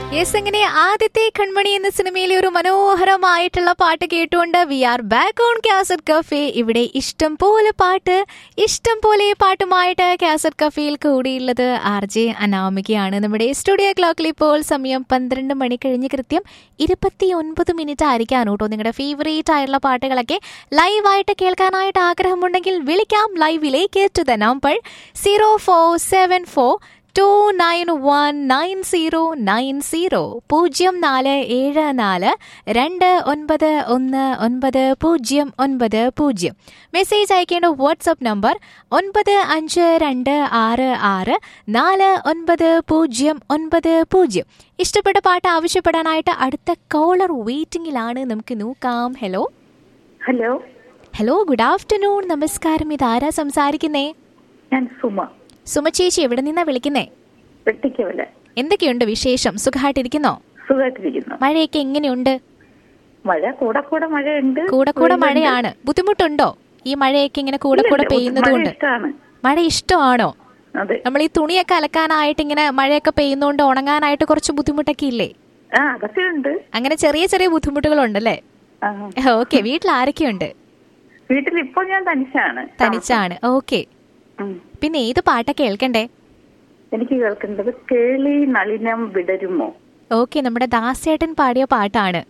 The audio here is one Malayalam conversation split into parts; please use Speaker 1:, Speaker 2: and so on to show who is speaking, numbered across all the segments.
Speaker 1: യെസ് അങ്ങനെ ആദ്യത്തെ കൺമണി എന്ന സിനിമയിലെ ഒരു മനോഹരമായിട്ടുള്ള പാട്ട് കേട്ടുകൊണ്ട് we are back on cassette cafe ഇവിടെ ഇഷ്ടം പോലെ പാട്ട് ഇഷ്ടം പോലെ പാട്ടുമായിട്ട് കാസറ്റ് കഫേയിൽ കൂടിയുള്ളത് ആർ ജെ അനാമികയാണ് നമ്മുടെ സ്റ്റുഡിയോ ക്ലോക്കിൽ ഇപ്പോൾ സമയം പന്ത്രണ്ട് മണി കഴിഞ്ഞ് കൃത്യം ഇരുപത്തി ഒൻപത് മിനിറ്റ് ആയിരിക്കാണ് കേട്ടോ നിങ്ങളുടെ ഫേവറേറ്റ് ആയിട്ടുള്ള പാട്ടുകളൊക്കെ ലൈവായിട്ട് കേൾക്കാനായിട്ട് ആഗ്രഹമുണ്ടെങ്കിൽ വിളിക്കാം ലൈവിലേക്ക് to the number zero four seven four two nine one nine zero nine zero പൂജ്യം നാല് ഏഴ് നാല് രണ്ട് ഒൻപത് ഒന്ന് ഒൻപത് പൂജ്യം ഒൻപത് പൂജ്യം മെസ്സേജ് അയക്കേണ്ട വാട്സപ്പ് നമ്പർ ഒൻപത് അഞ്ച് രണ്ട് ആറ് ആറ് നാല് ഒൻപത് പൂജ്യം ഒൻപത് പൂജ്യം ഇഷ്ടപ്പെട്ട പാട്ട് ആവശ്യപ്പെടാനായിട്ട് അടുത്ത കോളർ വെയിറ്റിംഗിലാണ് നമുക്ക് നോക്കാം hello
Speaker 2: hello
Speaker 1: hello good afternoon നമസ്കാരം ഇതാരാ സംസാരിക്കുന്നേ
Speaker 2: ഞാൻ സുമ
Speaker 1: സുമ ചേച്ചി എവിടെ നിന്നാ വിളിക്കുന്നേ
Speaker 2: വെട്ടിക്കവല
Speaker 1: എന്തൊക്കെയുണ്ട് വിശേഷം സുഖമായിട്ടിരിക്കുന്നോ
Speaker 2: സുഖമായിട്ടിരിക്കുന്നു
Speaker 1: മഴയൊക്കെ എങ്ങനെയുണ്ട്
Speaker 2: മഴ കൂടെ കൂടെ മഴയുണ്ട്
Speaker 1: കൂടെ കൂടെ
Speaker 2: വെയിലുണ്ട്.
Speaker 1: മഴയാണ് ബുദ്ധിമുട്ടുണ്ടോ ഈ മഴയൊക്കെ ഇങ്ങനെ കൂടെ കൂടെ
Speaker 2: ഇല്ല,
Speaker 1: പെയ്യുന്നത്
Speaker 2: മഴ
Speaker 1: കൊണ്ട്
Speaker 2: ഇഷ്ടാണ്
Speaker 1: മഴ ഇഷ്ടമാണോ
Speaker 2: അതെ
Speaker 1: നമ്മൾ ഈ തുണിയൊക്കെ അലക്കാനായിട്ട് ഇങ്ങനെ മഴയൊക്കെ പെയ്യുന്നോണ്ട് ഉണങ്ങാനായിട്ട് കുറച്ച് ബുദ്ധിമുട്ടൊക്കെ ഇല്ലേ
Speaker 2: ആ അതൊക്കെ ഉണ്ട്
Speaker 1: അങ്ങനെ ചെറിയ ചെറിയ ബുദ്ധിമുട്ടുകളുണ്ടല്ലേ
Speaker 2: ആ.
Speaker 1: ഓക്കെ വീട്ടിൽ ആരൊക്കെയുണ്ട്
Speaker 2: വീട്ടിൽ ഇപ്പോൾ ഞാൻ തനിച്ചാണ്
Speaker 1: തനിച്ചാണ് ഓക്കെ
Speaker 2: ഉം.
Speaker 1: പിന്നെ ഏത് പാട്ടാ കേൾക്കണ്ടേ
Speaker 2: എനിക്ക് കേൾക്കേണ്ടത് കേളി നളിനം വിടരുമോ
Speaker 1: ഓക്കെ നമ്മുടെ ദാസേട്ടൻ പാടിയ പാട്ടാണ്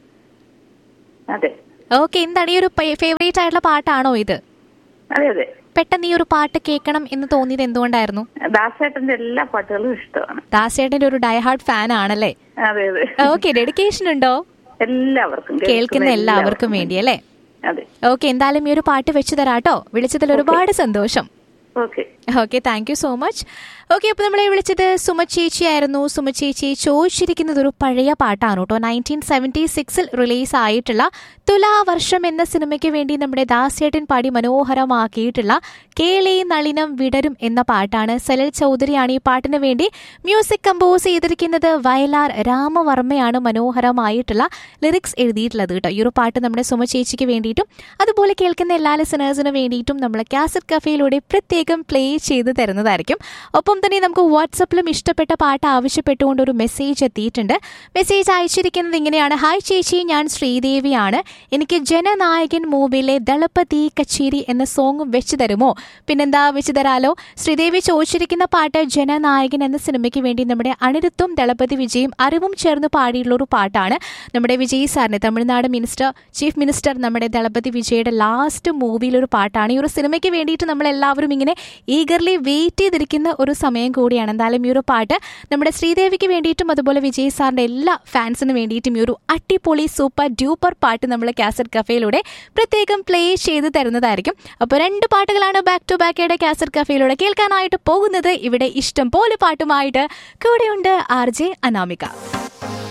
Speaker 2: അതെ
Speaker 1: ഓക്കെ എന്താണ് ഈ ഒരു ഫേവറേറ്റ് ആയിട്ടുള്ള പാട്ടാണോ ഇത്
Speaker 2: അതെ അതെ
Speaker 1: പെട്ടെന്ന് ഈ ഒരു പാട്ട് കേൾക്കണം എന്ന് തോന്നിയത് എന്തുകൊണ്ടായിരുന്നു
Speaker 2: ദാസേട്ടന്റെ എല്ലാ പാട്ടുകളും ഇഷ്ടമാണ്
Speaker 1: ദാസേട്ടന്റെ ഒരു ഡയഹാർഡ് ഫാൻ ആണല്ലേ
Speaker 2: അതെ അതെ
Speaker 1: ഓക്കെ ഡെഡിക്കേഷൻ ഉണ്ടോ
Speaker 2: എല്ലാവർക്കും
Speaker 1: കേൾക്കുന്ന എല്ലാവർക്കും വേണ്ടി അല്ലേ
Speaker 2: അതെ
Speaker 1: ഓക്കെ എന്തായാലും ഈ ഒരു പാട്ട് വെച്ചു തരാട്ടോ വിളിച്ചതിൽ ഒരുപാട് സന്തോഷം
Speaker 2: okay
Speaker 1: okay thank you so much okay അപ്പോൾ നമ്മളെ വിളിച്ചത് സുമ ചേച്ചി ആയിരുന്നു സുമ ചേച്ചി ചോദിച്ചിരിക്കുന്നത് ഒരു പഴയ പാട്ടാണ് കേട്ടോ നയൻറ്റീൻ സെവൻറ്റി സിക്സിൽ റിലീസ് ആയിട്ടുള്ള തുലാവർഷം എന്ന സിനിമയ്ക്ക് വേണ്ടി നമ്മുടെ ദാസേട്ടൻ പാടി മനോഹരമാക്കിയിട്ടുള്ള കേളി നളിനം വിടരും എന്ന പാട്ടാണ് സലൽ ചൗധരിയാണ് ഈ പാട്ടിന് വേണ്ടി മ്യൂസിക് കമ്പോസ് ചെയ്തിരിക്കുന്നത് വയലാർ രാമവർമ്മയാണ് മനോഹരമായിട്ടുള്ള ലിറിക്സ് എഴുതിയിട്ടുള്ളത് കേട്ടോ ഈ ഒരു പാട്ട് നമ്മുടെ സുമ ചേച്ചിക്ക് വേണ്ടിയിട്ടും അതുപോലെ കേൾക്കുന്ന എല്ലാ ലിസണേഴ്സിന് വേണ്ടിയിട്ടും നമ്മൾ കാസറ്റ് കഫേയിലൂടെ പ്രത്യേകം പ്ലേ ചെയ്ത് തരുന്നതായിരിക്കും ഒപ്പം തന്നെ നമുക്ക് വാട്സപ്പിലും ഇഷ്ടപ്പെട്ട പാട്ട് ആവശ്യപ്പെട്ടുകൊണ്ട് ഒരു മെസ്സേജ് എത്തിയിട്ടുണ്ട് മെസ്സേജ് അയച്ചിരിക്കുന്നത് ഇങ്ങനെയാണ് ഹായ് ചേച്ചി ഞാൻ ശ്രീദേവിയാണ് എനിക്ക് ജനനായകൻ മൂവിയിലെ ദളപതി കച്ചേരി എന്ന സോങ് വെച്ച് തരുമോ പിന്നെന്താ വെച്ച് തരാലോ ശ്രീദേവി ചോദിച്ചിരിക്കുന്ന പാട്ട് ജനനായകൻ എന്ന സിനിമയ്ക്ക് വേണ്ടി നമ്മുടെ അനിരുത്തും ദളപതി വിജയും അറിവും ചേർന്ന് പാടിയുള്ള ഒരു പാട്ടാണ് നമ്മുടെ വിജയ് സാറിന് തമിഴ്നാട് മിനിസ്റ്റർ ചീഫ് മിനിസ്റ്റർ നമ്മുടെ ദളപതി വിജയുടെ ലാസ്റ്റ് മൂവിയിലൊരു പാട്ടാണ് ഈ ഒരു സിനിമയ്ക്ക് വേണ്ടിയിട്ട് നമ്മൾ എല്ലാവരും ഇങ്ങനെ ഈഗർലി വെയിറ്റ് ചെയ്തിരിക്കുന്ന ഒരു സമയം കൂടിയാണ് എന്തായാലും ഈ ഒരു പാട്ട് നമ്മുടെ ശ്രീദേവിക്ക് വേണ്ടിയിട്ടും അതുപോലെ വിജയ് സാറിന്റെ എല്ലാ ഫാൻസിന് വേണ്ടിയിട്ടും ഈ ഒരു അടിപൊളി സൂപ്പർ ഡ്യൂപ്പർ പാട്ട് നമ്മൾ കാസറ്റ് കഫേയിലൂടെ പ്രത്യേകം പ്ലേ ചെയ്ത് തരുന്നതായിരിക്കും അപ്പോൾ രണ്ട് പാട്ടുകളാണ് ബാക്ക് ടു ബാക്കയുടെ കാസറ്റ് കഫേയിലൂടെ കേൾക്കാനായിട്ട് പോകുന്നത് ഇവിടെ ഇഷ്ടം പോലെ പാട്ടുമായിട്ട് കൂടെയുണ്ട് ആർ ജെ അനാമിക